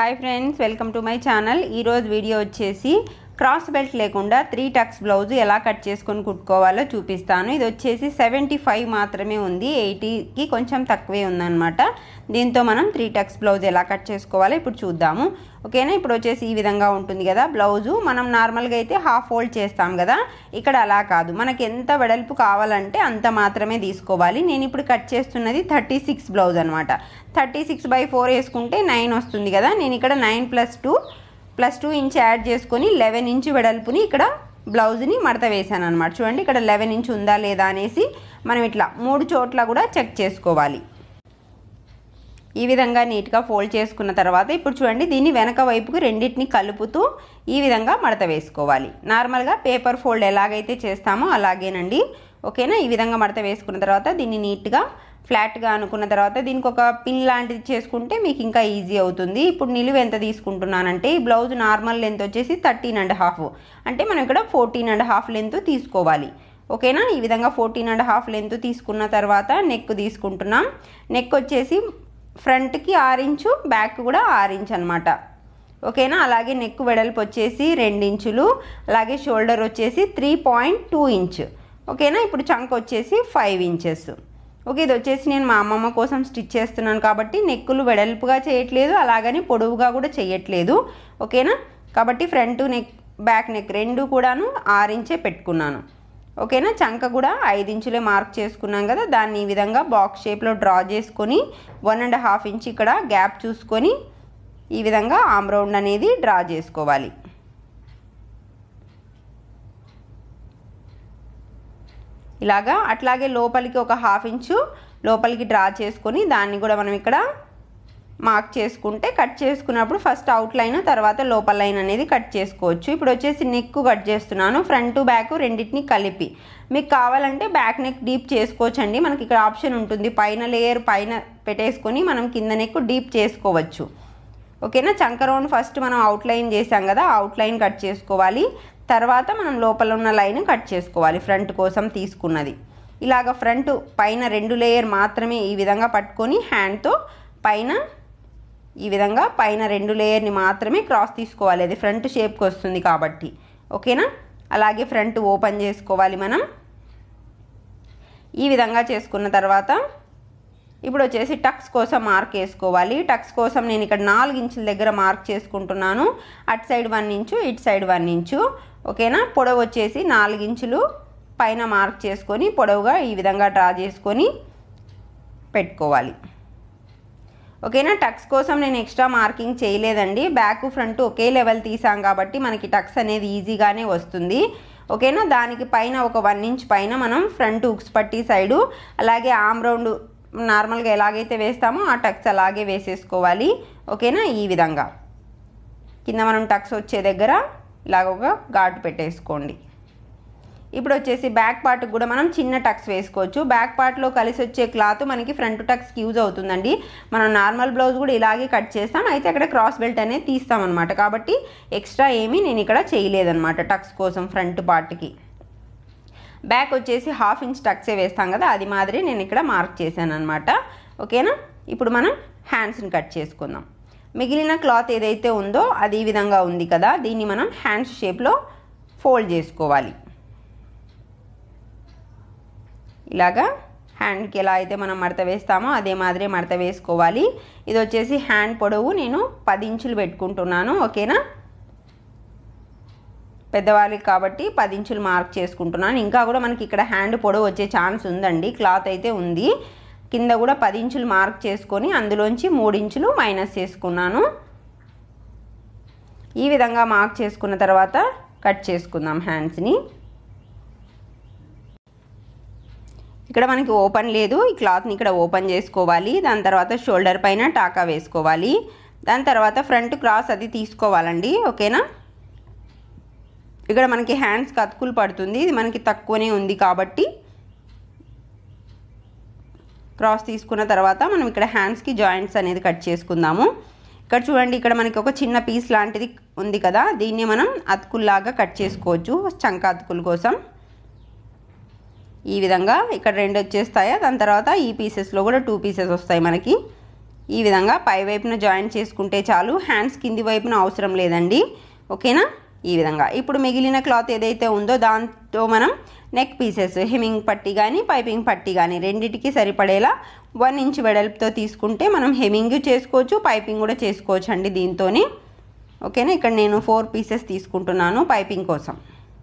hi friends welcome to my channel ఈరోజు video వచ్చేసి cross belt లేకుండా త్రీ టక్స్ బ్లౌజ్ ఎలా కట్ చేసుకొని కుట్టుకోవాలో చూపిస్తాను ఇది వచ్చేసి సెవెంటీ ఫైవ్ మాత్రమే ఉంది ఎయిటీకి కొంచెం తక్కువే ఉందన్నమాట దీంతో మనం త్రీ టక్స్ బ్లౌజ్ ఎలా కట్ చేసుకోవాలో ఇప్పుడు చూద్దాము ఓకేనా ఇప్పుడు వచ్చేసి ఈ విధంగా ఉంటుంది కదా బ్లౌజు మనం నార్మల్గా అయితే హాఫ్ ఫోల్డ్ చేస్తాం కదా ఇక్కడ అలా కాదు మనకి ఎంత వెడల్పు కావాలంటే అంత మాత్రమే తీసుకోవాలి నేను ఇప్పుడు కట్ చేస్తున్నది థర్టీ సిక్స్ బ్లౌజ్ అనమాట థర్టీ సిక్స్ బై ఫోర్ వేసుకుంటే నైన్ వస్తుంది కదా నేను ఇక్కడ nine plus two plus two inch add చేసుకొని లెవెన్ ఇంచ్ వెడల్పుని ఇక్కడ బ్లౌజ్ని మడత వేసాను అనమాట చూడండి ఇక్కడ లెవెన్ ఇంచ్ ఉందా లేదా అనేసి మనం ఇట్లా మూడు చోట్ల కూడా చెక్ చేసుకోవాలి ఈ విధంగా నీట్గా ఫోల్డ్ చేసుకున్న తర్వాత ఇప్పుడు చూడండి దీన్ని వెనక వైపుకి రెండింటిని కలుపుతూ ఈ విధంగా మడత వేసుకోవాలి నార్మల్గా పేపర్ ఫోల్డ్ ఎలాగైతే చేస్తామో అలాగేనండి ఓకేనా ఈ విధంగా మడత వేసుకున్న తర్వాత దీన్ని నీట్గా ఫ్లాట్గా అనుకున్న తర్వాత దీనికి ఒక పిన్ లాంటిది చేసుకుంటే మీకు ఇంకా ఈజీ అవుతుంది ఇప్పుడు నిలువ ఎంత తీసుకుంటున్నానంటే ఈ బ్లౌజ్ నార్మల్ లెంత్ వచ్చేసి థర్టీన్ అండ్ హాఫ్ అంటే మనం ఇక్కడ ఫోర్టీన్ అండ్ హాఫ్ లెంత్ తీసుకోవాలి ఓకేనా ఈ విధంగా ఫోర్టీన్ అండ్ హాఫ్ లెంత్ తీసుకున్న తర్వాత నెక్ తీసుకుంటున్నాం నెక్ వచ్చేసి ఫ్రంట్కి ఆరు ఇంచు బ్యాక్ కూడా ఆరు ఇంచ్ అనమాట ఓకేనా అలాగే నెక్ వెడల్పు వచ్చేసి ఇంచులు అలాగే షోల్డర్ వచ్చేసి త్రీ పాయింట్ టూ ఇంచ్ ఓకేనా ఇప్పుడు చంక్ వచ్చేసి ఫైవ్ ఇంచెస్ ఓకే ఇది వచ్చేసి నేను మా అమ్మమ్మ కోసం స్టిచ్ చేస్తున్నాను కాబట్టి నెక్కులు వెడల్పుగా చేయట్లేదు అలాగని పొడవుగా కూడా చేయట్లేదు ఓకేనా కాబట్టి ఫ్రంట్ నెక్ బ్యాక్ నెక్ రెండు కూడాను ఆరించే పెట్టుకున్నాను ఓకేనా చంక కూడా ఐదు ఇంచులే మార్క్ చేసుకున్నాం కదా దాన్ని ఈ విధంగా బాక్స్ షేప్లో డ్రా చేసుకొని వన్ అండ్ హాఫ్ ఇంచ్ ఇక్కడ గ్యాప్ చూసుకొని ఈ విధంగా ఆమ్ రౌండ్ అనేది డ్రా చేసుకోవాలి ఇలాగా అట్లాగే లోపలికి ఒక హాఫ్ ఇంచు లోపలికి డ్రా చేసుకొని దాన్ని కూడా మనం ఇక్కడ మార్క్ చేసుకుంటే కట్ చేసుకున్నప్పుడు ఫస్ట్ అవుట్ లైన్ తర్వాత లోపల లైన్ అనేది కట్ చేసుకోవచ్చు ఇప్పుడు వచ్చేసి నెక్ కట్ చేస్తున్నాను ఫ్రంట్ బ్యాక్ రెండింటిని కలిపి మీకు కావాలంటే బ్యాక్ నెక్ డీప్ చేసుకోవచ్చండి మనకి ఇక్కడ ఆప్షన్ ఉంటుంది పైన లేయర్ పైన పెట్టేసుకొని మనం కింద నెక్ డీప్ చేసుకోవచ్చు ఓకేనా చంక రౌండ్ ఫస్ట్ మనం అవుట్లైన్ చేసాం కదా అవుట్లైన్ కట్ చేసుకోవాలి తర్వాత మనం లోపల ఉన్న లైన్ కట్ చేసుకోవాలి ఫ్రంట్ కోసం తీసుకున్నది ఇలాగ ఫ్రంట్ పైన రెండు లేయర్ మాత్రమే ఈ విధంగా పట్టుకొని హ్యాండ్తో పైన ఈ విధంగా పైన రెండు లేయర్ని మాత్రమే క్రాస్ తీసుకోవాలి అది ఫ్రంట్ షేప్కి వస్తుంది కాబట్టి ఓకేనా అలాగే ఫ్రంట్ ఓపెన్ చేసుకోవాలి మనం ఈ విధంగా చేసుకున్న తర్వాత ఇప్పుడు వచ్చేసి టక్స్ కోసం మార్క్ వేసుకోవాలి టక్స్ కోసం నేను ఇక్కడ నాలుగు ఇంచుల దగ్గర మార్క్ చేసుకుంటున్నాను అటు సైడ్ వన్ ఇంచు ఇటు సైడ్ వన్ ఇంచు ఓకేనా పొడవు వచ్చేసి నాలుగు ఇంచులు పైన మార్క్ చేసుకొని పొడవుగా ఈ విధంగా డ్రా చేసుకొని పెట్టుకోవాలి ఓకేనా టక్స్ కోసం నేను ఎక్స్ట్రా మార్కింగ్ చేయలేదండి బ్యాక్ ఫ్రంట్ ఒకే లెవెల్ తీసాం కాబట్టి మనకి టక్స్ అనేది ఈజీగానే వస్తుంది ఓకేనా దానికి పైన ఒక వన్ ఇంచ్ పైన మనం ఫ్రంట్ ఉక్స్ పట్టి సైడు అలాగే ఆమ్ రౌండ్ నార్మల్గా ఎలాగైతే వేస్తామో ఆ టక్స్ అలాగే వేసేసుకోవాలి ఓకేనా ఈ విధంగా కింద మనం టక్స్ వచ్చే దగ్గర ఇలాగ ఒక ఘాటు పెట్టేసుకోండి ఇప్పుడు వచ్చేసి బ్యాక్ పార్ట్కి కూడా మనం చిన్న టక్స్ వేసుకోవచ్చు బ్యాక్ పార్ట్లో కలిసి వచ్చే క్లాత్ మనకి ఫ్రంట్ టక్స్కి యూజ్ అవుతుందండి మనం నార్మల్ బ్లౌజ్ కూడా ఇలాగే కట్ చేస్తాం అయితే అక్కడ క్రాస్ బెల్ట్ అనేది తీస్తామన్నమాట కాబట్టి ఎక్స్ట్రా ఏమీ నేను ఇక్కడ చేయలేదన్నమాట టక్స్ కోసం ఫ్రంట్ పార్ట్కి బ్యాక్ వచ్చేసి హాఫ్ ఇంచ్ టక్సే వేస్తాం కదా అది మాదిరి నేను ఇక్కడ మార్క్ చేశాను అనమాట ఓకేనా ఇప్పుడు మనం హ్యాండ్స్ని కట్ చేసుకుందాం మిగిలిన క్లాత్ ఏదైతే ఉందో అది ఈ విధంగా ఉంది కదా దీన్ని మనం హ్యాండ్స్ షేప్లో ఫోల్డ్ చేసుకోవాలి ఇలాగా హ్యాండ్కి ఎలా అయితే మనం మడత వేస్తామో అదే మాదిరి మడత వేసుకోవాలి ఇది వచ్చేసి హ్యాండ్ పొడవు నేను పది ఇంచులు పెట్టుకుంటున్నాను ఓకేనా పెద్దవాళ్ళకి కాబట్టి పది ఇంచులు మార్క్ చేసుకుంటున్నాను ఇంకా కూడా మనకి ఇక్కడ హ్యాండ్ పొడవు వచ్చే ఛాన్స్ ఉందండి క్లాత్ అయితే ఉంది కింద కూడా పది ఇంచులు మార్క్ చేసుకొని అందులోంచి మూడు ఇంచులు మైనస్ చేసుకున్నాను ఈ విధంగా మార్క్ చేసుకున్న తర్వాత కట్ చేసుకుందాం హ్యాండ్స్ని ఇక్కడ మనకి ఓపెన్ లేదు ఈ క్లాత్ని ఇక్కడ ఓపెన్ చేసుకోవాలి దాని తర్వాత షోల్డర్ పైన టాకా వేసుకోవాలి దాని తర్వాత ఫ్రంట్ క్రాస్ అది తీసుకోవాలండి ఓకేనా ఇక్కడ మనకి హ్యాండ్స్కి అతుకులు పడుతుంది ఇది మనకి తక్కువనే ఉంది కాబట్టి క్రాస్ తీసుకున్న తర్వాత మనం ఇక్కడ హ్యాండ్స్కి జాయింట్స్ అనేది కట్ చేసుకుందాము ఇక్కడ చూడండి ఇక్కడ మనకి ఒక చిన్న పీస్ లాంటిది ఉంది కదా దీన్ని మనం అతుకుల్లాగా కట్ చేసుకోవచ్చు చంక అతుకుల కోసం ఈ విధంగా ఇక్కడ రెండు వచ్చేస్తాయా దాని తర్వాత ఈ పీసెస్లో కూడా టూ పీసెస్ వస్తాయి మనకి ఈ విధంగా పై వైపున జాయిన్ చేసుకుంటే చాలు హ్యాండ్స్ కింది వైపున అవసరం లేదండి ఓకేనా ఈ విధంగా ఇప్పుడు మిగిలిన క్లాత్ ఏదైతే ఉందో దాంతో మనం నెక్ పీసెస్ హెమింగ్ పట్టి కానీ పైపింగ్ పట్టి కానీ రెండిటికి సరిపడేలా వన్ ఇంచ్ వెడల్పుతో తీసుకుంటే మనం హెమింగ్ చేసుకోవచ్చు పైపింగ్ కూడా చేసుకోవచ్చు అండి దీంతోనే ఓకేనా ఇక్కడ నేను ఫోర్ పీసెస్ తీసుకుంటున్నాను పైపింగ్ కోసం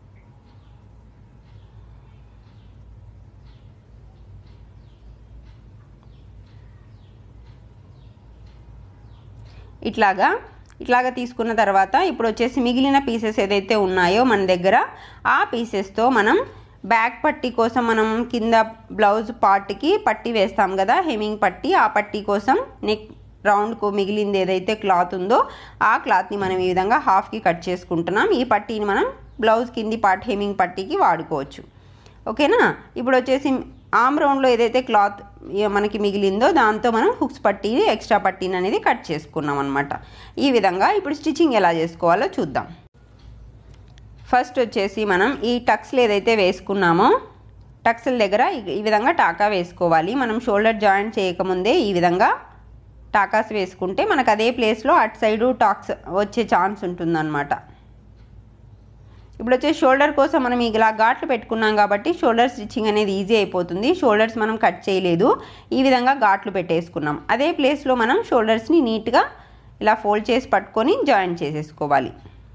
ఇట్లాగా ఇట్లాగా తీసుకున్న తర్వాత ఇప్పుడు వచ్చేసి మిగిలిన పీసెస్ ఏదైతే ఉన్నాయో మన దగ్గర ఆ పీసెస్తో మనం బ్యాక్ పట్టీ కోసం మనం కింద బ్లౌజ్ పార్ట్కి పట్టీ వేస్తాం కదా హెమింగ్ పట్టీ ఆ పట్టీ కోసం నెక్ రౌండ్కు మిగిలింది ఏదైతే క్లాత్ ఉందో ఆ క్లాత్ని మనం ఈ విధంగా హాఫ్కి కట్ చేసుకుంటున్నాం ఈ పట్టీని మనం బ్లౌజ్ కింది పార్ట్ హెమింగ్ పట్టీకి వాడుకోవచ్చు ఓకేనా ఇప్పుడు వచ్చేసి ఆమ్ రౌండ్లో ఏదైతే క్లాత్ మనకి మిగిలిందో దాంతో మనం హుక్స్ పట్టీని ఎక్స్ట్రా పట్టీని అనేది కట్ చేసుకున్నాం అనమాట ఈ విధంగా ఇప్పుడు స్టిచ్చింగ్ ఎలా చేసుకోవాలో చూద్దాం ఫస్ట్ వచ్చేసి మనం ఈ టక్స్లు ఏదైతే వేసుకున్నామో టక్స్ల దగ్గర ఈ విధంగా టాకా వేసుకోవాలి మనం షోల్డర్ జాయింట్ చేయకముందే ఈ విధంగా టాకాస్ వేసుకుంటే మనకు అదే ప్లేస్లో అటు సైడు టాక్స్ వచ్చే ఛాన్స్ ఉంటుందన్నమాట ఇప్పుడు వచ్చే షోల్డర్ కోసం మనం ఇలా ఘాట్లు పెట్టుకున్నాం కాబట్టి షోల్డర్ స్టిచ్చింగ్ అనేది ఈజీ అయిపోతుంది షోల్డర్స్ మనం కట్ చేయలేదు ఈ విధంగా ఘాట్లు పెట్టేసుకున్నాం అదే ప్లేస్లో మనం షోల్డర్స్ని నీట్గా ఇలా ఫోల్డ్ చేసి పట్టుకొని జాయిన్ చేసేసుకోవాలి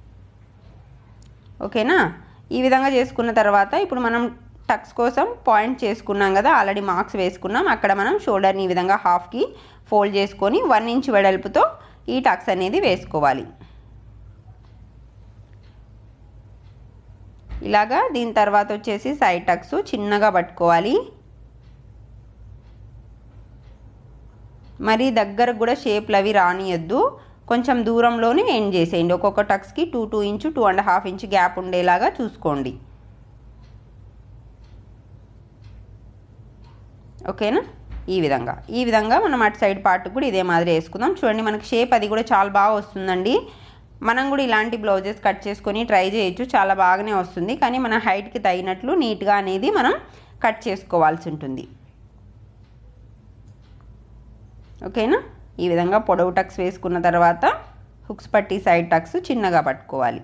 ఓకేనా ఈ విధంగా చేసుకున్న తర్వాత ఇప్పుడు మనం టక్స్ కోసం పాయింట్ చేసుకున్నాం కదా ఆల్రెడీ మార్క్స్ వేసుకున్నాం అక్కడ మనం షోల్డర్ని ఈ విధంగా హాఫ్కి ఫోల్డ్ చేసుకొని వన్ ఇంచ్ వెడల్పుతో ఈ టక్స్ అనేది వేసుకోవాలి ఇలాగా దీని తర్వాత వచ్చేసి సైడ్ టక్స్ చిన్నగా పట్టుకోవాలి మరి దగ్గరకు కూడా షేప్లు అవి రానియద్దు కొంచెం దూరంలోనే ఎండ్ చేసేయండి ఒక్కొక్క టక్స్కి two two inch two and half inch gap ఉండేలాగా చూసుకోండి ఓకేనా ఈ విధంగా ఈ విధంగా మనం అటు సైడ్ పార్ట్ కూడా ఇదే మాదిరి వేసుకుందాం చూడండి మనకి షేప్ అది కూడా చాలా బాగా వస్తుందండి మనం కూడా ఇలాంటి బ్లౌజెస్ కట్ చేసుకొని ట్రై చేయొచ్చు చాలా బాగానే వస్తుంది కానీ మన హైట్కి తగినట్లు నీట్గా అనేది మనం కట్ చేసుకోవాల్సి ఉంటుంది ఓకేనా ఈ విధంగా పొడవు టక్స్ వేసుకున్న తర్వాత హుక్స్ పట్టి సైడ్ టక్స్ చిన్నగా పట్టుకోవాలి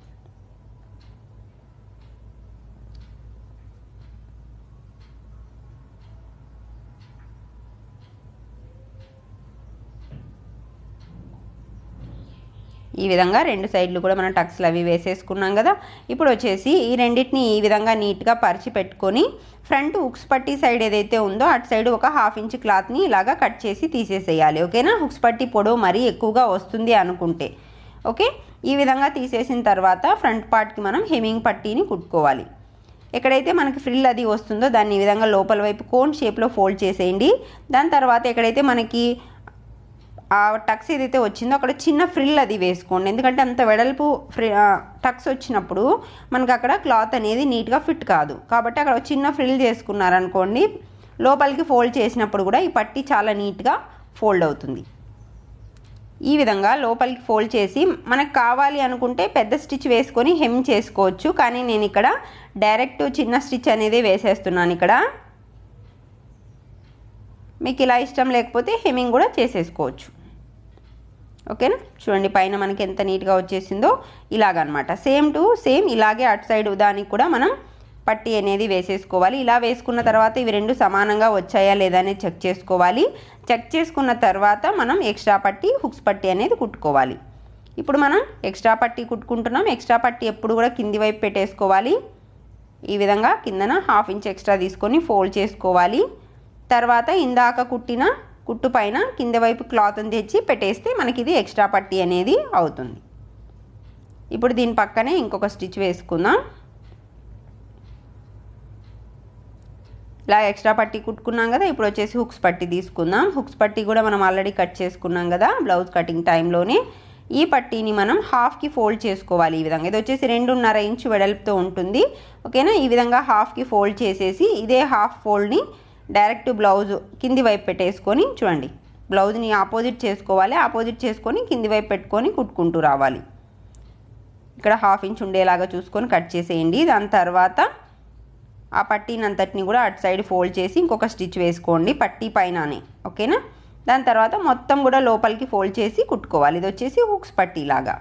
ఈ విధంగా రెండు సైడ్లు కూడా మనం టక్స్లు అవి వేసేసుకున్నాం కదా ఇప్పుడు వచ్చేసి ఈ రెండింటిని ఈ విధంగా నీట్గా పరిచి పెట్టుకొని ఫ్రంట్ హుక్స్ పట్టి సైడ్ ఏదైతే ఉందో అటు సైడ్ ఒక హాఫ్ ఇంచ్ క్లాత్ని ఇలాగా కట్ చేసి తీసేసేయాలి ఓకేనా హుక్స్ పట్టి పొడవు మరీ ఎక్కువగా వస్తుంది అనుకుంటే ఓకే ఈ విధంగా తీసేసిన తర్వాత ఫ్రంట్ పార్ట్కి మనం హెమింగ్ పట్టీని కుట్టుకోవాలి ఎక్కడైతే మనకి ఫ్రిల్ అది వస్తుందో దాన్ని ఈ విధంగా లోపల వైపు కోన్ షేప్లో ఫోల్డ్ చేసేయండి దాని తర్వాత ఎక్కడైతే మనకి ఆ టక్స్ ఏదైతే వచ్చిందో అక్కడ చిన్న ఫ్రిల్ అది వేసుకోండి ఎందుకంటే అంత వెడల్పు ఫ్రి టక్స్ వచ్చినప్పుడు మనకు అక్కడ క్లాత్ అనేది నీట్గా ఫిట్ కాదు కాబట్టి అక్కడ చిన్న ఫ్రిల్ చేసుకున్నారనుకోండి లోపలికి ఫోల్డ్ చేసినప్పుడు కూడా ఈ పట్టి చాలా నీట్గా ఫోల్డ్ అవుతుంది ఈ విధంగా లోపలికి ఫోల్డ్ చేసి మనకు కావాలి అనుకుంటే పెద్ద స్టిచ్ వేసుకొని హెమ్ చేసుకోవచ్చు కానీ నేను ఇక్కడ డైరెక్ట్ చిన్న స్టిచ్ అనేది వేసేస్తున్నాను ఇక్కడ మీకు ఇలా ఇష్టం లేకపోతే హెమ్మింగ్ కూడా చేసేసుకోవచ్చు ఓకేనా చూడండి పైన మనకి ఎంత నీట్గా వచ్చేసిందో ఇలాగనమాట సేమ్ టు సేమ్ ఇలాగే అటు సైడ్ దానికి కూడా మనం పట్టి అనేది వేసేసుకోవాలి ఇలా వేసుకున్న తర్వాత ఇవి రెండు సమానంగా వచ్చాయా లేదా అనేది చెక్ చేసుకోవాలి చెక్ చేసుకున్న తర్వాత మనం ఎక్స్ట్రా పట్టి హుక్స్ పట్టి అనేది కుట్టుకోవాలి ఇప్పుడు మనం ఎక్స్ట్రా పట్టి కుట్టుకుంటున్నాం ఎక్స్ట్రా పట్టి ఎప్పుడు కూడా కింది వైపు పెట్టేసుకోవాలి ఈ విధంగా కిందన హాఫ్ ఇంచ్ ఎక్స్ట్రా తీసుకొని ఫోల్డ్ చేసుకోవాలి తర్వాత ఇందాక కుట్టిన కుట్టు పైన కింద వైపు క్లాత్ని తెచ్చి పెట్టేస్తే మనకి ఇది ఎక్స్ట్రా పట్టి అనేది అవుతుంది ఇప్పుడు దీని పక్కనే ఇంకొక స్టిచ్ వేసుకుందాం ఇలా ఎక్స్ట్రా పట్టి కుట్టుకున్నాం కదా ఇప్పుడు వచ్చేసి హుక్స్ పట్టి తీసుకుందాం హుక్స్ పట్టి కూడా మనం ఆల్రెడీ కట్ చేసుకున్నాం కదా బ్లౌజ్ కటింగ్ టైంలోనే ఈ పట్టీని మనం హాఫ్కి ఫోల్డ్ చేసుకోవాలి ఈ విధంగా ఇది వచ్చేసి రెండున్నర ఇంచు వెడల్పుతో ఉంటుంది ఓకేనా ఈ విధంగా హాఫ్కి ఫోల్డ్ చేసేసి ఇదే హాఫ్ ఫోల్డ్ని డైరెక్ట్ బ్లౌజ్ కింది వైపు పెట్టేసుకొని చూడండి బ్లౌజ్ని ఆపోజిట్ చేసుకోవాలి ఆపోజిట్ చేసుకొని కింది వైపు పెట్టుకొని కుట్టుకుంటూ రావాలి ఇక్కడ హాఫ్ ఇంచ్ ఉండేలాగా చూసుకొని కట్ చేసేయండి దాని తర్వాత ఆ పట్టీని అంతటిని కూడా అటు సైడ్ ఫోల్డ్ చేసి ఇంకొక స్టిచ్ వేసుకోండి పట్టీ పైననే ఓకేనా దాని తర్వాత మొత్తం కూడా లోపలికి ఫోల్డ్ చేసి కుట్టుకోవాలి ఇది వచ్చేసి హుక్స్ పట్టీలాగా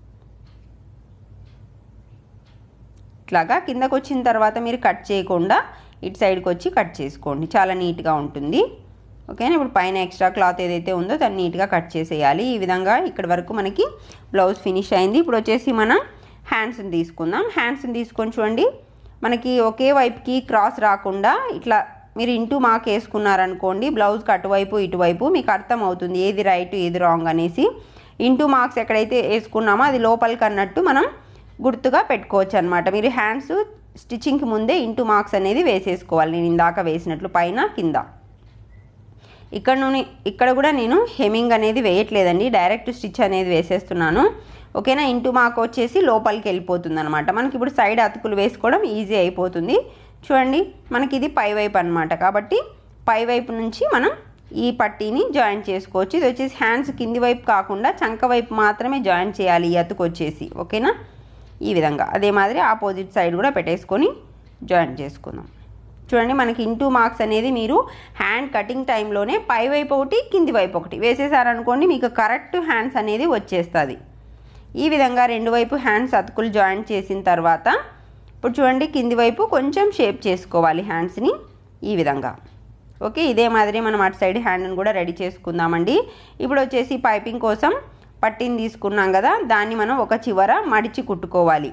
ఇట్లాగా కిందకు వచ్చిన తర్వాత మీరు కట్ చేయకుండా ఇటు సైడ్కి వచ్చి కట్ చేసుకోండి చాలా నీట్గా ఉంటుంది ఓకేనా ఇప్పుడు పైన ఎక్స్ట్రా క్లాత్ ఏదైతే ఉందో దాన్ని నీట్గా కట్ చేసేయాలి ఈ విధంగా ఇక్కడ వరకు మనకి బ్లౌజ్ ఫినిష్ అయింది ఇప్పుడు వచ్చేసి మనం హ్యాండ్స్ని తీసుకుందాం హ్యాండ్స్ని తీసుకొని చూడండి మనకి ఒకే వైపుకి క్రాస్ రాకుండా ఇట్లా మీరు ఇంటూ మార్క్ వేసుకున్నారనుకోండి బ్లౌజ్కి అటువైపు ఇటువైపు మీకు అర్థం అవుతుంది ఏది రైట్ ఏది రాంగ్ అనేసి ఇంటూ మార్క్స్ ఎక్కడైతే వేసుకున్నామో అది లోపలికి అన్నట్టు మనం గుర్తుగా పెట్టుకోవచ్చు అనమాట మీరు హ్యాండ్స్ స్టిచ్చింగ్కి ముందే ఇంటూ మార్క్స్ అనేది వేసేసుకోవాలి నేను ఇందాక వేసినట్లు పైన కింద ఇక్కడ నుండి ఇక్కడ కూడా నేను హెమింగ్ అనేది వేయట్లేదండి డైరెక్ట్ స్టిచ్ అనేది వేసేస్తున్నాను ఓకేనా ఇంటూ మార్క్ వచ్చేసి లోపలికి వెళ్ళిపోతుంది అనమాట మనకి ఇప్పుడు సైడ్ అతుకులు వేసుకోవడం ఈజీ అయిపోతుంది చూడండి మనకి ఇది పై వైపు అనమాట కాబట్టి పై వైపు నుంచి మనం ఈ పట్టీని జాయింట్ చేసుకోవచ్చు ఇది వచ్చేసి హ్యాండ్స్ కింది వైపు కాకుండా చంక వైపు మాత్రమే జాయింట్ చేయాలి ఈ అతుకు వచ్చేసి ఓకేనా ఈ విధంగా అదే మాదిరి ఆపోజిట్ సైడ్ కూడా పెట్టేసుకొని జాయింట్ చేసుకుందాం చూడండి మనకి ఇంటూ మార్క్స్ అనేది మీరు హ్యాండ్ కటింగ్ టైంలోనే పై వైపు ఒకటి కింది వైపు ఒకటి వేసేసారనుకోండి మీకు కరెక్ట్ హ్యాండ్స్ అనేది వచ్చేస్తుంది ఈ విధంగా రెండు వైపు హ్యాండ్స్ అతుకులు జాయింట్ చేసిన తర్వాత ఇప్పుడు చూడండి కింది వైపు కొంచెం షేప్ చేసుకోవాలి హ్యాండ్స్ని ఈ విధంగా ఓకే ఇదే మాదిరి మనం అటు సైడ్ హ్యాండ్ని కూడా రెడీ చేసుకుందామండి ఇప్పుడు వచ్చేసి పైపింగ్ కోసం పట్టిని తీసుకున్నాం కదా దాన్ని మనం ఒక చివర మడిచి కుట్టుకోవాలి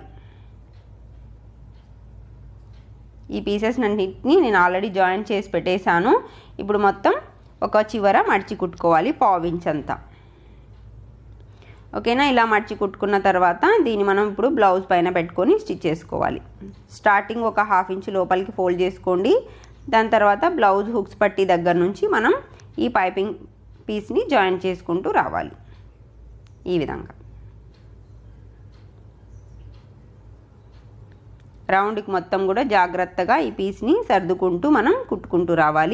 ఈ పీసెస్ అన్నింటినీ నేను ఆల్రెడీ జాయిన్ చేసి పెట్టేశాను ఇప్పుడు మొత్తం ఒక చివర మడిచి కుట్టుకోవాలి పావించ్ అంతా ఓకేనా ఇలా మడిచి కుట్టుకున్న తర్వాత దీన్ని మనం ఇప్పుడు బ్లౌజ్ పైన పెట్టుకొని స్టిచ్ చేసుకోవాలి స్టార్టింగ్ ఒక హాఫ్ ఇంచ్ లోపలికి ఫోల్డ్ చేసుకోండి దాని తర్వాత బ్లౌజ్ హుక్స్ పట్టి దగ్గర నుంచి మనం ఈ పైపింగ్ పీస్ని జాయిన్ చేసుకుంటూ రావాలి ఈ విధంగా రౌండ్కి మొత్తం కూడా జాగ్రత్తగా ఈ పీస్ని సర్దుకుంటూ మనం కుట్టుకుంటూ రావాలి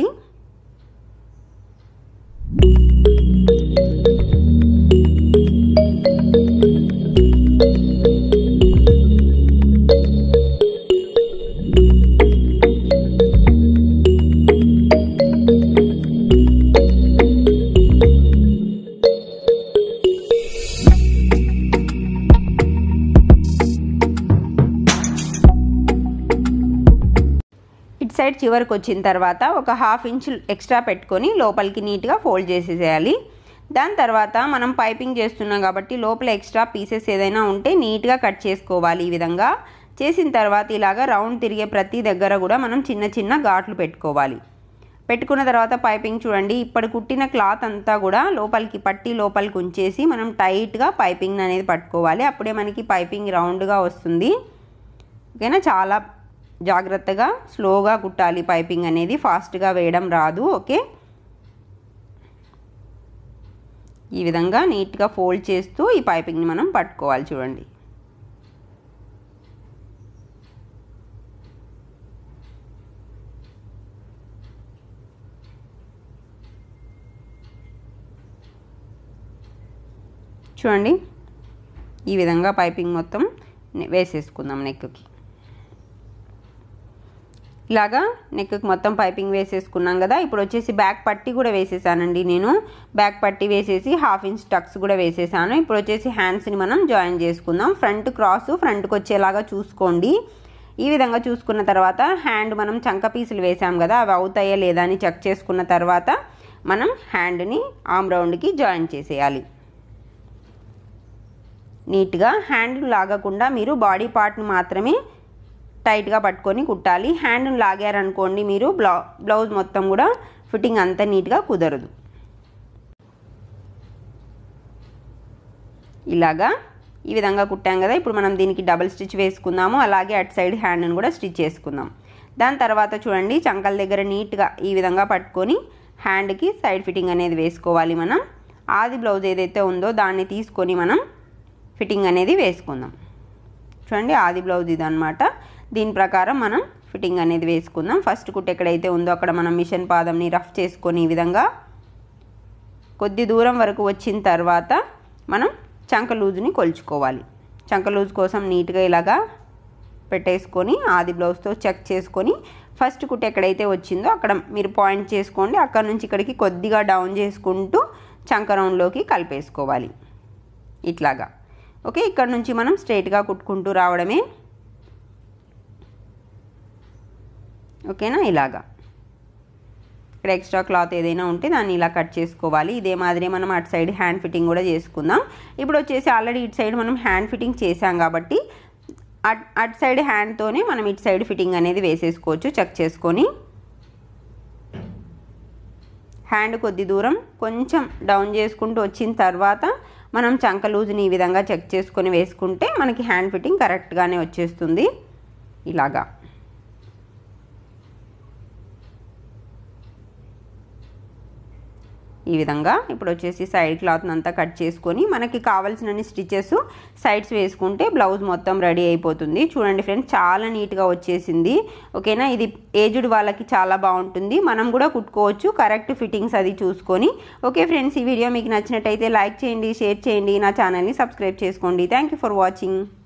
ఇటు సైడ్ చివరికి వచ్చిన తర్వాత ఒక హాఫ్ ఇంచ్ ఎక్స్ట్రా పెట్టుకొని లోపలికి నీట్గా ఫోల్డ్ చేసేసేయాలి దాని తర్వాత మనం పైపింగ్ చేస్తున్నాం కాబట్టి లోపల ఎక్స్ట్రా పీసెస్ ఏదైనా ఉంటే నీట్గా కట్ చేసుకోవాలి ఈ విధంగా చేసిన తర్వాత ఇలాగా రౌండ్ తిరిగే ప్రతి దగ్గర కూడా మనం చిన్న చిన్న ఘాట్లు పెట్టుకోవాలి పెట్టుకున్న తర్వాత పైపింగ్ చూడండి ఇప్పుడు కుట్టిన క్లాత్ అంతా కూడా లోపలికి పట్టి లోపలికి ఉంచేసి మనం టైట్గా పైపింగ్ అనేది పట్టుకోవాలి అప్పుడే మనకి పైపింగ్ రౌండ్గా వస్తుంది ఓకేనా చాలా జాగ్రత్తగా స్లోగా కుట్టాలి పైపింగ్ అనేది ఫాస్ట్గా వేయడం రాదు ఓకే ఈ విధంగా నీట్గా ఫోల్డ్ చేస్తూ ఈ పైపింగ్ని మనం పట్టుకోవాలి చూడండి చూడండి ఈ విధంగా పైపింగ్ మొత్తం వేసేసుకుందాం నెక్కి ఇలాగా నెక్కి మొత్తం పైపింగ్ వేసేసుకున్నాం కదా ఇప్పుడు వచ్చేసి బ్యాక్ పట్టి కూడా వేసేసానండి నేను బ్యాక్ పట్టి వేసేసి హాఫ్ ఇంచ్ టక్స్ కూడా వేసేసాను ఇప్పుడు వచ్చేసి హ్యాండ్స్ని మనం జాయిన్ చేసుకుందాం ఫ్రంట్ క్రాస్ ఫ్రంట్కి వచ్చేలాగా చూసుకోండి ఈ విధంగా చూసుకున్న తర్వాత హ్యాండ్ మనం చంక పీసులు వేసాం కదా అవి అవుతాయా లేదా అని చెక్ చేసుకున్న తర్వాత మనం హ్యాండ్ని ఆమ్ రౌండ్కి జాయిన్ చేసేయాలి నీట్గా హ్యాండ్ లాగకుండా మీరు బాడీ పార్ట్ని మాత్రమే టైట్గా పట్టుకొని కుట్టాలి హ్యాండ్ని లాగారనుకోండి మీరు బ్లౌ బ్లౌజ్ మొత్తం కూడా ఫిట్టింగ్ అంత నీట్గా కుదరదు ఇలాగా ఈ విధంగా కుట్టాం కదా ఇప్పుడు మనం దీనికి డబుల్ స్టిచ్ వేసుకుందాము అలాగే అటు సైడ్ హ్యాండ్ని కూడా స్టిచ్ చేసుకుందాం దాని తర్వాత చూడండి చంకల దగ్గర నీట్గా ఈ విధంగా పట్టుకొని హ్యాండ్కి సైడ్ ఫిట్టింగ్ అనేది వేసుకోవాలి మనం ఆది బ్లౌజ్ ఏదైతే ఉందో దాన్ని తీసుకొని మనం ఫిట్టింగ్ అనేది వేసుకుందాం చూడండి ఆది బ్లౌజ్ ఇది అనమాట దీని ప్రకారం మనం ఫిట్టింగ్ అనేది వేసుకుందాం ఫస్ట్ కుట్ ఎక్కడైతే ఉందో అక్కడ మనం మిషన్ పాదంని రఫ్ చేసుకొని ఈ విధంగా కొద్ది దూరం వరకు వచ్చిన తర్వాత మనం చంక లూజుని కొలుచుకోవాలి చంక లూజ్ కోసం నీట్గా ఇలాగా పెట్టేసుకొని ఆది బ్లౌజ్తో చెక్ చేసుకొని ఫస్ట్ కుట్ ఎక్కడైతే వచ్చిందో అక్కడ మీరు పాయింట్ చేసుకోండి అక్కడ నుంచి ఇక్కడికి కొద్దిగా డౌన్ చేసుకుంటూ చంకరంలోకి కలిపేసుకోవాలి ఇట్లాగా ఓకే ఇక్కడ నుంచి మనం స్ట్రైట్గా కుట్టుకుంటూ రావడమే ఓకేనా ఇలాగా ఇక్కడ ఎక్స్ట్రా క్లాత్ ఏదైనా ఉంటే దాన్ని ఇలా కట్ చేసుకోవాలి ఇదే మాదిరి మనం అటు సైడ్ హ్యాండ్ ఫిట్టింగ్ కూడా చేసుకుందాం ఇప్పుడు వచ్చేసి ఆల్రెడీ ఇటు సైడ్ మనం హ్యాండ్ ఫిట్టింగ్ చేసాం కాబట్టి అట్ అటు సైడ్ హ్యాండ్తోనే మనం ఇటు సైడ్ ఫిట్టింగ్ అనేది వేసేసుకోవచ్చు చెక్ చేసుకొని హ్యాండ్ కొద్ది దూరం కొంచెం డౌన్ చేసుకుంటూ వచ్చిన తర్వాత మనం చంక లూజ్ని ఈ విధంగా చెక్ చేసుకొని వేసుకుంటే మనకి హ్యాండ్ ఫిట్టింగ్ కరెక్ట్గానే వచ్చేస్తుంది ఇలాగా ఈ విధంగా ఇప్పుడు వచ్చేసి సైడ్ క్లాత్ని అంతా కట్ చేసుకొని మనకి కావాల్సిన స్టిచెస్ సైడ్స్ వేసుకుంటే బ్లౌజ్ మొత్తం రెడీ అయిపోతుంది చూడండి ఫ్రెండ్స్ చాలా నీట్గా వచ్చేసింది ఓకేనా ఇది ఏజ్డ్ వాళ్ళకి చాలా బాగుంటుంది మనం కూడా కుట్టుకోవచ్చు కరెక్ట్ ఫిట్టింగ్స్ అది చూసుకొని ఓకే ఫ్రెండ్స్ ఈ వీడియో మీకు నచ్చినట్టయితే లైక్ చేయండి షేర్ చేయండి నా ఛానల్ని సబ్స్క్రైబ్ చేసుకోండి థ్యాంక్ యూ ఫర్ వాచింగ్